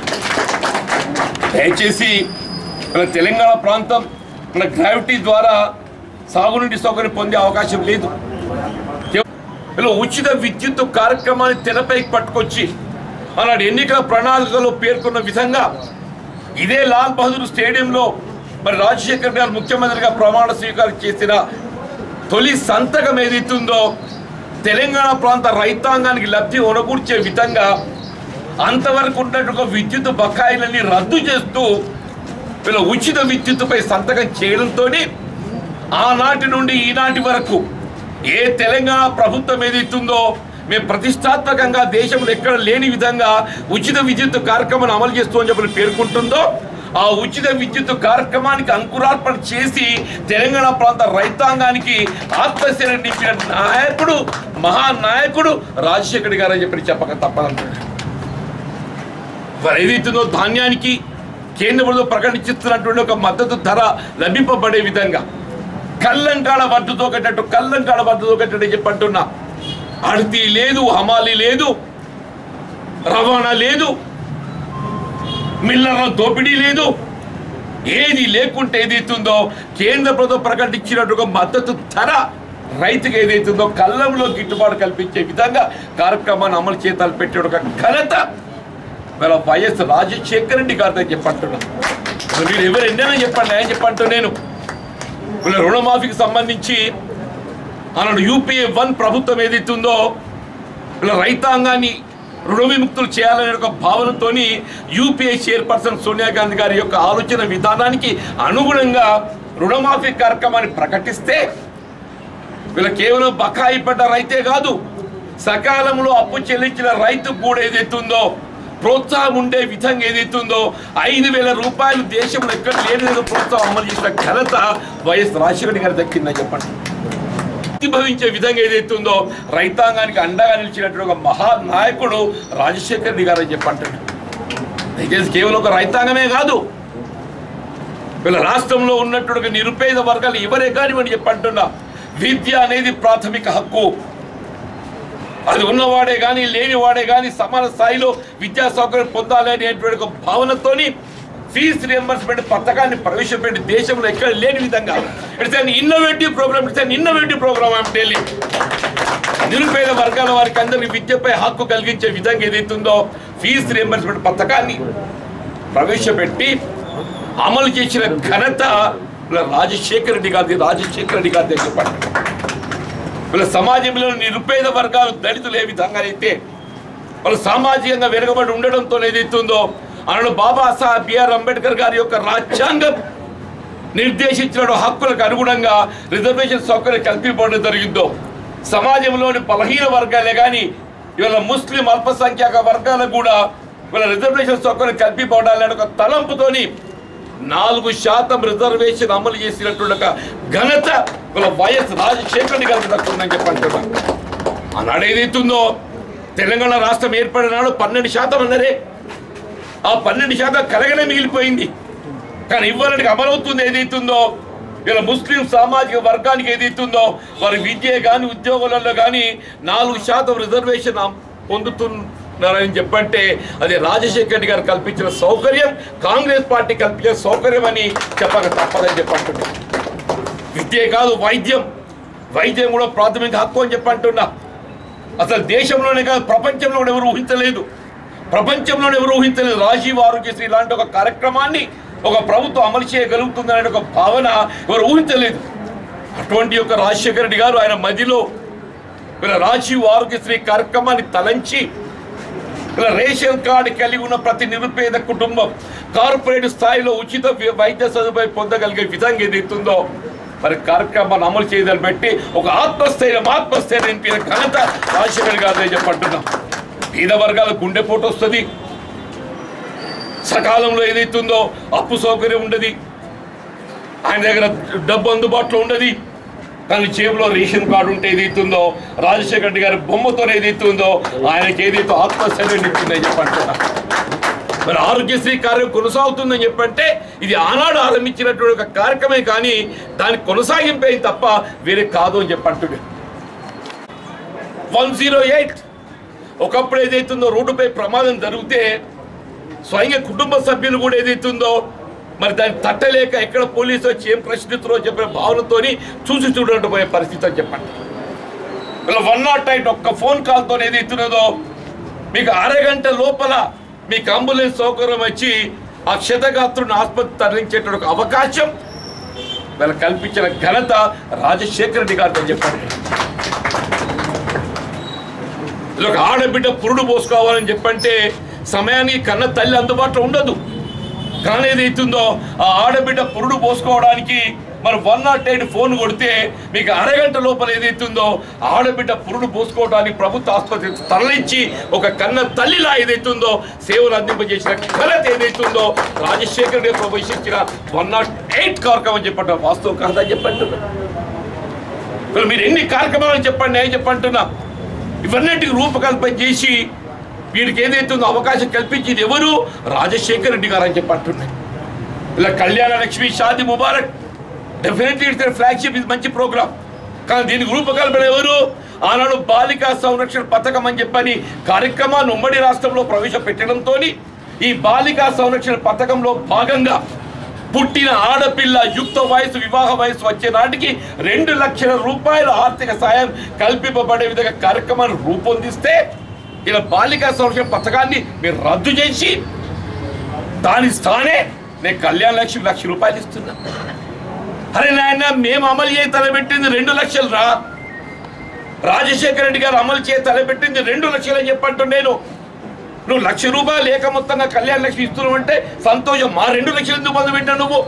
దయచేసి మన తెలంగాణ ప్రాంతం మన గ్రావిటీ ద్వారా సాగునీటి సౌకర్యం పొందే అవకాశం లేదు ఇలా ఉచిత విద్యుత్ కార్యక్రమాన్ని తెరపైకి పట్టుకొచ్చి అలాంటి ఎన్నికల ప్రణాళికలో పేర్కొన్న విధంగా ఇదే లాల్ బహదూర్ స్టేడియంలో మరి రాజశేఖర్ గారు ముఖ్యమంత్రిగా ప్రమాణ స్వీకారం చేసిన తొలి సంతకం ఏదైతుందో తెలంగాణ ప్రాంత రైతాంగానికి లబ్ధి ఒనగూర్చే విధంగా అంతవరకు ఉన్నట్టు విద్యుత్ బకాయిలన్నీ రద్దు చేస్తూ వీళ్ళ ఉచిత విద్యుత్తుపై సంతకం చేయడంతో ఆనాటి నుండి ఈనాటి వరకు ఏ తెలంగాణ ప్రభుత్వం ఏదైతుందో మేము ప్రతిష్టాత్మకంగా దేశంలో ఎక్కడ లేని విధంగా ఉచిత విద్యుత్ కార్యక్రమాన్ని అమలు చేస్తూ అని చెప్పి పేర్కొంటుందో ఆ ఉచిత విద్యుత్ కార్యక్రమానికి అంకురార్పణ చేసి తెలంగాణ ప్రాంత రైతాంగానికి ఆత్మశైలి నింపిన నాయకుడు మహానాయకుడు రాజశేఖర్ గారు అని చెప్పి చెప్పక తప్పదంటున్నాడు మరి ఏదైతుందో ధాన్యానికి కేంద్ర ప్రభుత్వం ప్రకటిస్తున్నటువంటి ఒక మద్దతు ధర లభింపబడే విధంగా కల్లంకాడ వడ్డుతో కట్టట్టు కల్లంకాడ వడ్డుతో కట్టట్టు చెప్పంటున్నా అడితి లేదు హమాలి లేదు రవాణా లేదు మిల్లర్ల దోపిడీ లేదు ఏది లేకుంటే ఏదైతుందో కేంద్ర ప్రభుత్వం ప్రకటించినట్టు ఒక మద్దతు ధర రైతుకి ఏదైతుందో కళ్ళంలో గిట్టుబాటు కల్పించే విధంగా కార్యక్రమాన్ని అమలు చేతాలు పెట్టే ఒక ఘనత వీళ్ళ వైఎస్ రాజశేఖర రెడ్డి గారితో చెప్పంటున్నా మరి మీరు ఎవరు ఎన్నైనా చెప్పండి ఆయన చెప్పంటూ నేను వీళ్ళ రుణమాఫీకి సంబంధించి అన్నాడు యూపీఏ వన్ ప్రభుత్వం ఏదైతుందో వీళ్ళ రైతాంగాన్ని రుణ విముక్తులు చేయాలనే ఒక భావనతోని యూపీఐ చైర్పర్సన్ సోనియా గాంధీ గారి యొక్క ఆలోచన విధానానికి అనుగుణంగా రుణమాఫీ కార్యక్రమాన్ని ప్రకటిస్తే వీళ్ళ కేవలం బకాయి పడ్డ రైతే కాదు సకాలంలో అప్పు చెల్లించిన రైతు కూడా ఏదైతుందో ప్రోత్సాహం ఉండే విధంగా ఏదైతుందో ఐదు వేల రూపాయలు దేశంలో ఎక్కడ లేని విధంగా ప్రోత్సాహం అమలు చేసిన ఘనత వైఎస్ రాజశేఖర్ గారి దక్కిందని చెప్పండి ప్రతిభవించే విధంగా ఏదైతుందో రైతాంగానికి అండగా నిలిచినటువంటి ఒక మహానాయకుడు రాజశేఖర్ రెడ్డి గారు అని చెప్పంటాడు దయచేసి కేవలం ఒక రైతాంగమే కాదు వీళ్ళ రాష్ట్రంలో ఉన్నటువంటి నిరుపేద వర్గాలు ఎవరే కానివ్వండి చెప్పంటున్నా విద్య అనేది ప్రాథమిక హక్కు అది ఉన్నవాడే కానీ లేనివాడే కానీ సమాన స్థాయిలో విద్యా సౌకర్యం పొందాలి అనేటువంటి ఒక భావనతోని ఫీజు రియంబర్స్మెంట్ పథకాన్ని ప్రవేశపెట్టి దేశంలో ఎక్కడ లేని విధంగా it's an innovative program it's an innovative program I'm telling నిరుపేద వర్గాల వారికి అందరి విద్యపై హక్కు కలిగించే విధంగా ఏదైతుందో ఫీజు రియంబర్స్మెంట్ పథకాన్ని ప్రవేశపెట్టి అమలు చేసిన ఘనత వీళ్ళ రాజశేఖర రెడ్డి గారిది రాజశేఖర రెడ్డి గారి చెప్పండి వీళ్ళ సమాజంలో నిరుపేద వర్గాలు దళితులు ఏ విధంగా అయితే వాళ్ళు సామాజికంగా వెనుకబడి ఉండడంతో ఏదైతుందో అన్నాడు బాబాసాహెబ్ బిఆర్ అంబేద్కర్ గారి యొక్క రాజ్యాంగం నిర్దేశించిన హక్కులకు అనుగుణంగా రిజర్వేషన్ సౌకర్యం కల్పించబడడం జరిగిందో సమాజంలోని బలహీన వర్గాలే కానీ ఇవాళ ముస్లిం అల్పసంఖ్యాక వర్గాలకు కూడా ఇవాళ రిజర్వేషన్ సౌకర్యం కల్పించబడాలనే ఒక తలంపుతోని నాలుగు శాతం రిజర్వేషన్ అమలు చేసినటువంటి ఒక ఘనత ఇవాళ వైఎస్ రాజశేఖర్ గారికి దక్కుందని చెప్పంటున్నా ఆనాడు ఏదైతుందో తెలంగాణ రాష్ట్రం ఏర్పడిన నాడు పన్నెండు శాతం అన్నరే ఆ పన్నెండు శాతం కలగనే మిగిలిపోయింది కానీ ఇవ్వడానికి అమలవుతుంది ఏదైతుందో ఇలా ముస్లిం సామాజిక వర్గానికి ఏదైతుందో వారి విద్య కానీ ఉద్యోగాలలో కానీ నాలుగు శాతం రిజర్వేషన్ అం- పొందుతున్నారని చెప్పంటే అది రాజశేఖర్ రెడ్డి గారు కల్పించిన సౌకర్యం కాంగ్రెస్ పార్టీ కల్పించిన సౌకర్యం అని చెప్పక తప్పదని చెప్పంటున్నాను విద్యే కాదు వైద్యం వైద్యం కూడా ప్రాథమిక హక్కు అని చెప్పంటున్నా అసలు దేశంలోనే కాదు ప్రపంచంలో కూడా ఎవరు ఊహించలేదు ప్రపంచంలోనే ఎవరు ఊహించలేదు రాజీవ్ ఆరోగ్యశ్రీ లాంటి ఒక కార్యక్రమాన్ని ఒక ప్రభుత్వం అమలు చేయగలుగుతుందనే ఒక భావన ఎవరు ఊహించలేదు అటువంటి యొక్క రాజశేఖర రెడ్డి గారు ఆయన మదిలో వీళ్ళ రాజీవ్ ఆరోగ్యశ్రీ కార్యక్రమాన్ని తలంచి ఇలా రేషన్ కార్డు కలిగి ఉన్న ప్రతి నిరుపేద కుటుంబం కార్పొరేట్ స్థాయిలో ఉచిత వి- వైద్య సదుపాయం పొందగలిగే విధంగా ఏదైతుందో మరి కార్యక్రమాన్ని అమలు చేయదని పెట్టి ఒక ఆత్మస్థైర్యం ఆత్మస్థైర్యం నింపిన ఘనత రాజశేఖర్ గారు చెప్పంటున్నాం పేద వర్గాలకు గుండెపోటు వస్తుంది సకాలంలో ఏదైతుందో అప్పు సౌకర్యం ఉండదు ఆయన దగ్గర డబ్బు అందుబాటులో ఉండదు కానీ జేబులో రేషన్ కార్డు ఉంటే ఏదైతుందో రాజశేఖర రెడ్డి గారి బొమ్మతో ఏదైతుందో ఆయనకి ఏదైతే ఆత్మస్థైర్యం ఇచ్చిందని చెప్పంటున్నా మరి ఆరోగ్యశ్రీ కార్యం కొనసాగుతుందని చెప్పంటే ఇది ఆనాడు ఆరంభించినటువంటి ఒక కార్యక్రమే కానీ దాని కొనసాగింపే తప్ప వేరే కాదు అని చెప్పంటుడు వన్ జీరో ఎయిట్ ఒకప్పుడు ఏదైతుందో రోడ్డుపై ప్రమాదం జరిగితే స్వయంగా కుటుంబ సభ్యులు కూడా ఏదైతుందో మరి దాన్ని తట్టలేక ఎక్కడ పోలీసు వచ్చి ఏం ప్రశ్నిస్తారో చెప్పిన భావనతోని చూసి చూడట్టు పోయే పరిస్థితి అని చెప్పండి ఇలా వన్ నాట్ ఎయిట్ ఒక్క ఫోన్ కాల్తో ఏదైతున్నదో మీకు అరగంట లోపల మీకు అంబులెన్స్ సౌకర్యం వచ్చి ఆ క్షతగాత్రుని ఆసుపత్రి తరలించేట ఒక అవకాశం వీళ్ళ కల్పించిన ఘనత రాజశేఖర రెడ్డి గారితో చెప్పండి ఇలా ఒక ఆడబిడ్డ పురుడు పోసుకోవాలని చెప్పంటే సమయానికి కన్న తల్లి అందుబాటులో ఉండదు కానీ ఏదైతుందో ఆ ఆడబిడ్డ పురుడు పోసుకోవడానికి మరి వన్ నాట్ ఎయిట్ ఫోన్ కొడితే మీకు అరగంట లోపల ఏదైతుందో ఆడబిడ్డ పురుడు పోసుకోవడానికి ప్రభుత్వ ఆసుపత్రి తరలించి ఒక కన్న తల్లిలా ఏదైతుందో సేవలు అందింపజేసిన ఘనత ఏదైతుందో రాజశేఖర్ గారు ప్రవేశించిన వన్ నాట్ ఎయిట్ కార్యక్రమం చెప్పండి వాస్తవం కాదా చెప్పండి మరి మీరు ఎన్ని కార్యక్రమాలు చెప్పండి నేను చెప్పంటున్నా ఇవన్నిటికి రూపకల్పన చేసి వీరికి ఏదైతుందో అవకాశం కల్పించింది ఎవరు రాజశేఖర్ రెడ్డి గారు అని చెప్పంటున్నాయి ఇలా Kalyana Lakshmi Shaadi Mubarak definitely it's flagship ఇది మంచి ప్రోగ్రామ్ కానీ దీనికి రూపకల్పన ఎవరు ఆనాడు బాలికా సంరక్షణ పథకం అని చెప్పని కార్యక్రమాన్ని ఉమ్మడి రాష్ట్రంలో ప్రవేశపెట్టడంతో ఈ బాలికా సంరక్షణ పథకంలో భాగంగా పుట్టిన ఆడపిల్ల యుక్త వయసు వివాహ వయసు వచ్చే నాటికి రెండు లక్షల రూపాయల ఆర్థిక సాయం కల్పింపబడే విధంగా కార్యక్రమాన్ని రూపొందిస్తే ఇలా బాలికా సంరక్షణ పథకాన్ని మీరు రద్దు చేసి దాని స్థానే నేను కళ్యాణ లక్ష్మి లక్ష రూపాయలు ఇస్తున్నా అరే నాయన మేము అమలు చేయ తలపెట్టింది రెండు లక్షలు రా రాజశేఖర రెడ్డి గారు అమలు చేయ తలపెట్టింది రెండు లక్షలు అని చెప్పంటు నేను నువ్వు లక్ష రూపాయలు లేక మొత్తంగా కళ్యాణ లక్ష్మి ఇస్తున్నావు అంటే సంతోషం మా రెండు లక్షలు ఎందుకు మొదలు పెట్టావు నువ్వు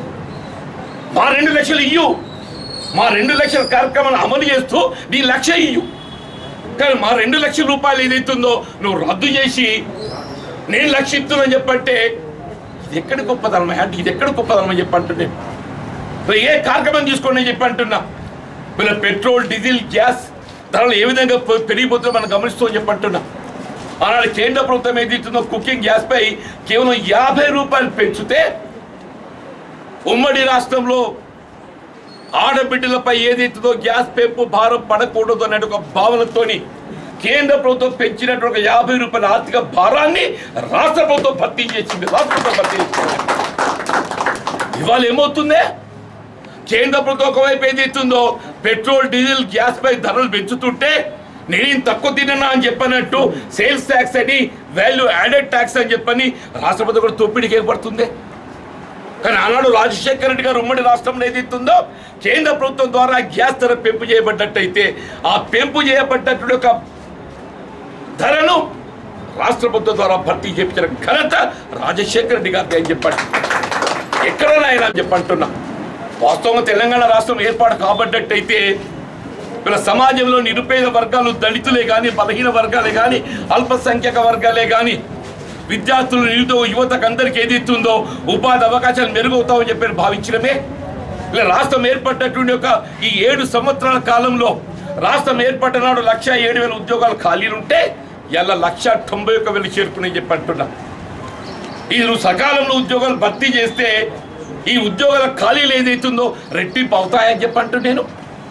మా రెండు లక్షలు ఇయ్యు మా రెండు లక్షల కార్యక్రమాన్ని అమలు చేస్తూ నీ లక్ష ఇయ్యు కానీ మా రెండు లక్షల రూపాయలు ఏదైతుందో నువ్వు రద్దు చేసి నేను లక్ష ఇస్తున్నాను చెప్పంటే ఇది ఎక్కడ గొప్పదనం అంటే ఇది ఎక్కడ గొప్పదనం అని చెప్పంటుంటే మరి ఏ కార్యక్రమం తీసుకోండి అని చెప్పి అంటున్నా వీళ్ళ పెట్రోల్ డీజిల్ గ్యాస్ ధరలు ఏ విధంగా పె- పెరిగిపోతుందో మనం గమనిస్తూ చెప్పంటున్నా ఆనాడు కేంద్ర ప్రభుత్వం ఏదైతుందో కుకింగ్ గ్యాస్ పై కేవలం యాభై రూపాయలు పెంచితే ఉమ్మడి రాష్ట్రంలో ఆడబిడ్డలపై ఏదైతుందో గ్యాస్ పెంపు భారం పడకూడదు అనే ఒక భావనతోని కేంద్ర ప్రభుత్వం పెంచినటువంటి ఒక యాభై రూపాయల ఆర్థిక భారాన్ని రాష్ట్ర ప్రభుత్వం భర్తీ చేసింది రాష్ట్ర ప్రభుత్వం భర్తీ చేసింది ఇవాళ ఏమవుతుంది కేంద్ర ప్రభుత్వం ఒకవైపు ఏదైతుందో పెట్రోల్ డీజిల్ గ్యాస్ పై ధరలు పెంచుతుంటే నేనేం తక్కువ తిన్నా అని చెప్పనట్టు సేల్స్ ట్యాక్స్ అని వాల్యూ యాడెడ్ ట్యాక్స్ అని చెప్పని రాష్ట్ర ప్రభుత్వం కూడా తొప్పిడికి ఏర్పడుతుంది కానీ ఆనాడు రాజశేఖర రెడ్డి గారు ఉమ్మడి రాష్ట్రంలో ఏదైతుందో కేంద్ర ప్రభుత్వం ద్వారా గ్యాస్ ధర పెంపు చేయబడ్డట్టయితే ఆ పెంపు చేయబడ్డటువంటి ఒక ధరను రాష్ట్ర ప్రభుత్వం ద్వారా భర్తీ చేయించిన ఘనత రాజశేఖర రెడ్డి గారికి అని చెప్పండి ఎక్కడ ఆయన చెప్పంటున్నా వాస్తవంగా తెలంగాణ రాష్ట్రం ఏర్పాటు కాబడ్డట్టయితే వీళ్ళ సమాజంలో నిరుపేద వర్గాలు దళితులే కానీ బలహీన వర్గాలే కానీ అల్పసంఖ్యక వర్గాలే కానీ విద్యార్థులు నిరుతో యువతకు అందరికీ ఏదైతుందో ఉపాధి అవకాశాలు మెరుగవుతామని చెప్పి భావించడమే ఇలా రాష్ట్రం ఏర్పడ్డటువంటి ఒక ఈ ఏడు సంవత్సరాల కాలంలో రాష్ట్రం ఏర్పడ్డ నాడు లక్ష ఏడు వేల ఉద్యోగాలు ఖాళీలు ఉంటే ఇలా లక్ష తొంభై ఒక్క వేలు చేరుకుని చెప్పి అంటున్నా ఈ నువ్వు సకాలంలో ఉద్యోగాలు భర్తీ చేస్తే ఈ ఉద్యోగాల ఖాళీలు ఏదైతుందో రెట్టింపు అవుతాయని చెప్పంటు నేను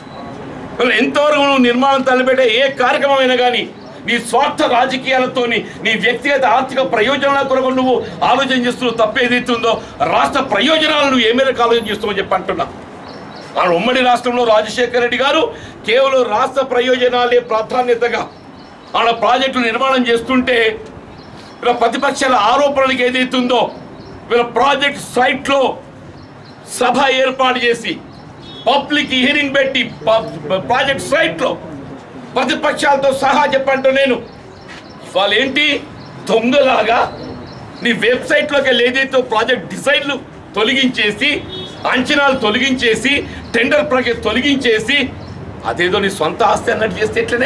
మరి ఎంతవరకు నువ్వు నిర్మాణం తలపెట్టే ఏ కార్యక్రమం అయినా కానీ నీ స్వార్థ రాజకీయాలతోని నీ వ్యక్తిగత ఆర్థిక ప్రయోజనాల కొరకు నువ్వు ఆలోచన చేస్తున్నావు తప్పు ఏదైతుందో రాష్ట్ర ప్రయోజనాలు నువ్వు ఏ మేరకు ఆలోచన చేస్తావని చెప్పి అంటున్నా ఆ ఉమ్మడి రాష్ట్రంలో రాజశేఖర రెడ్డి గారు కేవలం రాష్ట్ర ప్రయోజనాలే ప్రాధాన్యతగా ఆడ ప్రాజెక్టులు నిర్మాణం చేస్తుంటే వీళ్ళ ప్రతిపక్షాల ఆరోపణలకు ఏదైతుందో వీళ్ళ ప్రాజెక్ట్ సైట్లో సభ ఏర్పాటు చేసి పబ్లిక్ హియరింగ్ పెట్టి ప- ప్రాజెక్ట్ సైట్లో ప్రతిపక్షాలతో సహా చెప్పంటూ నేను ఇవాళ ఏంటి దొంగలాగా నీ వెబ్సైట్లోకి వెళ్ళి ఏదైతే ప్రాజెక్ట్ డిజైన్లు తొలగించేసి అంచనాలు తొలగించేసి టెండర్ ప్రక్రియ తొలగించేసి అదేదో నీ సొంత ఆస్తి అన్నట్టు చేస్తే ఎట్లనే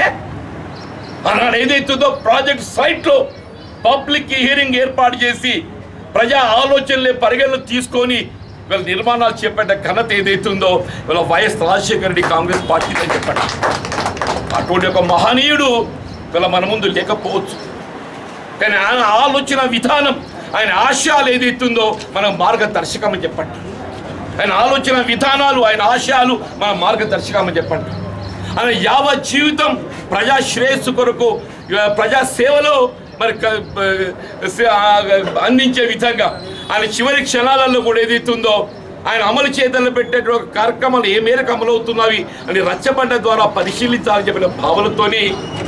ఆనాడు ఏదైతుందో ప్రాజెక్ట్ సైట్లో పబ్లిక్ హియరింగ్ ఏర్పాటు చేసి ప్రజా ఆలోచనలే పరిగణలో తీసుకొని వీళ్ళ నిర్మాణాలు చేపట్టే ఘనత ఏదైతుందో వీళ్ళ YS Rajasekhara Reddy Congress party అని చెప్పండి అటువంటి ఒక మహనీయుడు వీళ్ళ మన ముందు లేకపోవచ్చు కానీ ఆయన ఆలోచన విధానం ఆయన ఆశయాలు ఏదైతుందో మనం మార్గదర్శకమని చెప్పండి ఆయన ఆలోచన విధానాలు ఆయన ఆశయాలు మన మార్గదర్శకమని చెప్పండి ఆయన యావత్ జీవితం ప్రజా శ్రేయస్సు కొరకు ఆ, ప్రజా సేవలో మరి క- ఆ, సే- ఆ, అందించే విధంగా ఆయన చివరి క్షణాలలో కూడా ఏదైతుందో ఆయన అమలు చేతలు పెట్టేటువంటి కార్యక్రమాలు ఏ మేరకు అమలవుతున్నవి అని రచ్చబండ ద్వారా పరిశీలించాలని చెప్పిన భావనతోని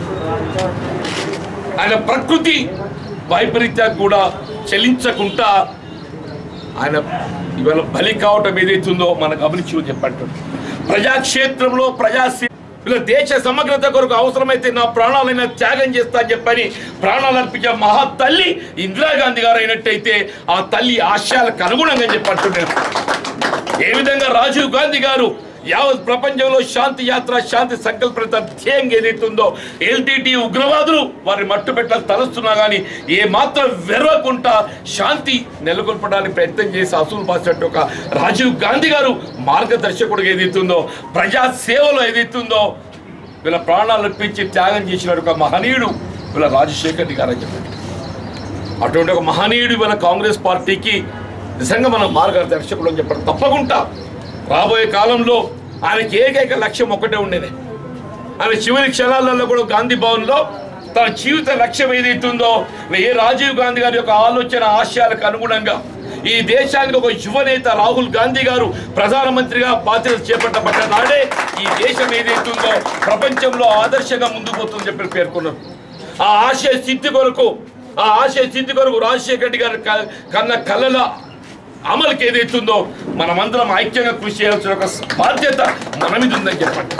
ఆయన ప్రకృతి వైపరీత్యం కూడా చెలించకుండా ఆయన ఇవాళ బలి కావటం ఏదైతుందో మనం గమనించు చెప్పండి ప్రజాక్షేత్రంలో ప్రజా ఇలా దేశ సమగ్రత కొరకు అవసరమైతే నా ప్రాణాలైనా త్యాగం చేస్తా అని చెప్పని ప్రాణాలు అర్పించే మహా తల్లి ఇందిరాగాంధీ గారు అయినట్టయితే ఆ తల్లి ఆశయాలకు అనుగుణంగా చెప్పంటున్నాను ఏ విధంగా రాజీవ్ గాంధీ గారు యావత్ ప్రపంచంలో శాంతి యాత్ర శాంతి సంకల్పత ధ్యేయంగా ఏదైతుందో ఎల్టీటీ ఉగ్రవాదులు వారిని మట్టు పెట్టాలని తలుస్తున్నా కానీ ఏ మాత్రం వెర్రకుండా శాంతి నెలకొల్పడానికి ప్రయత్నం చేసి అసలు పాసినట్టు ఒక రాజీవ్ గాంధీ గారు మార్గదర్శకుడిగా ఏదైతుందో ప్రజా సేవలో ఏదైతుందో వీళ్ళ ప్రాణాలు అర్పించి త్యాగం చేసిన ఒక మహనీయుడు వీళ్ళ రాజశేఖర్ రెడ్డి గారు అని చెప్పారు అటువంటి ఒక మహనీయుడు మన కాంగ్రెస్ పార్టీకి నిజంగా మనం మార్గదర్శకుడు అని చెప్పడం తప్పకుండా రాబోయే కాలంలో ఆయనకి ఏకైక లక్ష్యం ఒకటే ఉండేది ఆయన చివరి క్షణాలలో కూడా గాంధీ భవన్లో తన జీవిత లక్ష్యం ఏదైతుందో ఏ రాజీవ్ గాంధీ గారి యొక్క ఆలోచన ఆశయాలకు అనుగుణంగా ఈ దేశానికి ఒక యువనేత రాహుల్ గాంధీ గారు ప్రధానమంత్రిగా బాధ్యత చేపట్టబడ్డ నాడే ఈ దేశం ఏదైతుందో ప్రపంచంలో ఆదర్శంగా ముందుకు పోతుందని చెప్పి పేర్కొన్నారు ఆ ఆశయ సిద్ధి కొరకు ఆ ఆశయ సిద్ధి కొరకు రాజశేఖర రెడ్డి గారి క- కన్న కళ్ళల అమలుకి ఏదైతుందో మనమందరం ఐక్యంగా కృషి చేయాల్సిన ఒక బాధ్యత మన మీద ఉందని చెప్పండి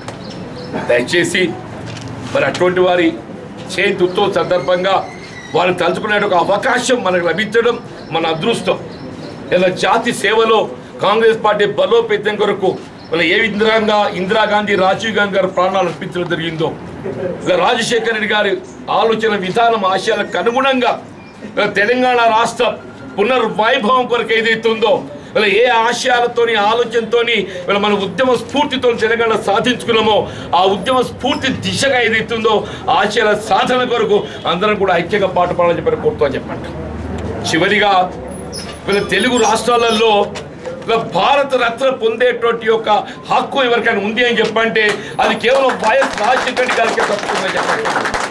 దయచేసి మరి అటువంటి వారి చేతి ఉత్సవం సందర్భంగా వారిని తలుచుకునే ఒక అవకాశం మనకు లభించడం మన అదృష్టం ఇలా జాతి సేవలో కాంగ్రెస్ పార్టీ బలోపేతం కొరకు ఇలా ఏ విధంగా ఇందిరాగాంధీ రాజీవ్ గాంధీ గారు ప్రాణాలు అర్పించడం జరిగిందో ఇలా రాజశేఖర రెడ్డి గారి ఆలోచన విధానం ఆశయాలకు అనుగుణంగా ఇలా తెలంగాణ రాష్ట్ర పునర్వైభవం కొరకు ఏదైతుందో ఇలా ఏ ఆశయాలతోని ఆలోచనతోని ఇలా మన ఉద్యమ స్ఫూర్తితో తెలంగాణ సాధించుకున్నామో ఆ ఉద్యమ స్ఫూర్తి దిశగా ఏదైతుందో ఆశయాల సాధన కొరకు అందరం కూడా ఐక్యంగా పాటుపడాలని చెప్పి కోరుతూ చెప్పండి చివరిగా వీళ్ళ తెలుగు రాష్ట్రాలలో ఇలా భారత రత్న పొందేటువంటి యొక్క హక్కు ఎవరికైనా ఉంది అని చెప్పంటే అది కేవలం వైఎస్ రాజశేఖర రెడ్డి గారికి తప్పుతుందని చెప్పండి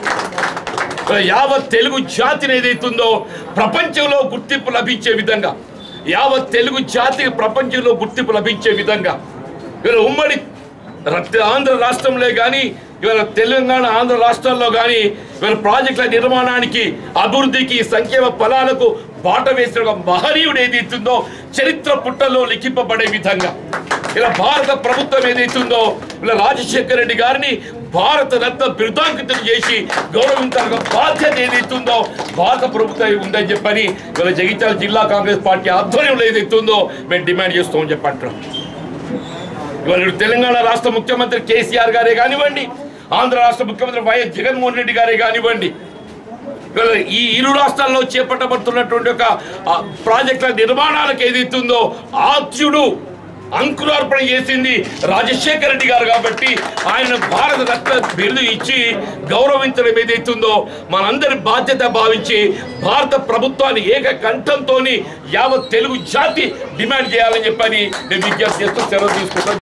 ఇలా యావత్ తెలుగు జాతిని ఏదైతుందో ప్రపంచంలో గుర్తింపు లభించే విధంగా యావత్ తెలుగు జాతికి ప్రపంచంలో గుర్తింపు లభించే విధంగా ఇలా ఉమ్మడి రక్త ఆంధ్ర రాష్ట్రంలో కానీ ఇవాళ తెలంగాణ ఆంధ్ర రాష్ట్రాల్లో కానీ ఇవాళ ప్రాజెక్టుల నిర్మాణానికి అభివృద్ధికి సంక్షేమ ఫలాలకు బాట వేసిన ఒక మహనీయుడు ఏదైతుందో చరిత్ర పుట్టల్లో లిఖింపబడే విధంగా ఇలా భారత ప్రభుత్వం ఏదైతుందో ఇలా రాజశేఖర రెడ్డి గారిని భారత రత్న బిరుదాంకితం చేసి గౌరవించాల్సిన బాధ్యత ఏదైతుందో భారత ప్రభుత్వం ఉందని చెప్పని ఇలా జగిత్యాల జిల్లా కాంగ్రెస్ పార్టీ ఆధ్వర్యంలో ఏదైతుందో మేము డిమాండ్ చేస్తామని చెప్పంటున్నాం ఇవాళ ఇటు తెలంగాణ రాష్ట్ర ముఖ్యమంత్రి కేసీఆర్ గారే కానివ్వండి ఆంధ్ర రాష్ట్ర ముఖ్యమంత్రి వైఎస్ జగన్మోహన్ రెడ్డి గారే కానివ్వండి ఇవాళ ఈ ఇరు రాష్ట్రాల్లో చేపట్టబడుతున్నటువంటి ఒక ఆ, ప్రాజెక్టుల నిర్మాణాలకు ఏదైతుందో ఆద్యుడు అంకురార్పణ చేసింది రాజశేఖర రెడ్డి గారు కాబట్టి ఆయన భారత రత్న బిరుదు ఇచ్చి గౌరవించడం ఏదైతుందో మనందరి బాధ్యత భావించి భారత ప్రభుత్వాన్ని ఏక కంఠంతో యావత్ తెలుగు జాతి డిమాండ్ చేయాలని చెప్పని నేను విజ్ఞప్తి చేస్తూ సెలవు తీసుకుంటాను